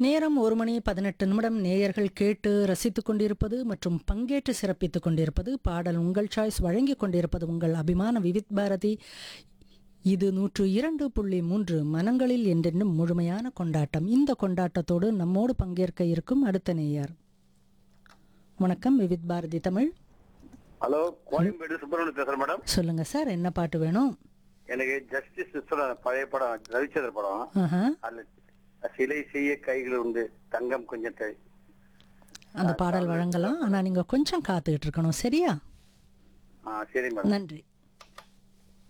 நேரம் ஒரு மணி பதினெட்டு நிமிடம் நேயர்கள் கேட்டு ரசித்துக் கொண்டிருப்பது மற்றும் பங்கேற்று சிறப்பித்துக் கொண்டிருப்பது பாடல் உங்கள் சாய்ஸ் வழங்கிக் கொண்டிருப்பது உங்கள் அபிமான விவித் பாரதி இது நூற்று இரண்டு புள்ளி மூன்று மனங்களில் என்றென்றும் முழுமையான கொண்டாட்டம் இந்த கொண்டாட்டத்தோடு நம்மோடு பங்கேற்க இருக்கும் அடுத்த நேயர் வணக்கம் விவித் பாரதி தமிழ் ஹலோ கோயம்பேடு சுப்பிரமணியம் பேசுறேன் மேடம் சொல்லுங்க சார் என்ன பாட்டு வேணும் எனக்கு ஜஸ்டிஸ் சிஸ்டர் பழைய படம் ரவிச்சந்திர படம் ஆஹா அதுல சிலை செய்ய கைகள் உண்டு தங்கம் கொஞ்சம் தே- அந்த பாடல் வழங்கலாம் ஆனா நீங்க கொஞ்சம் காத்துக்கிட்டு இருக்கணும் சரியா ஆ சரி மேடம் நன்றி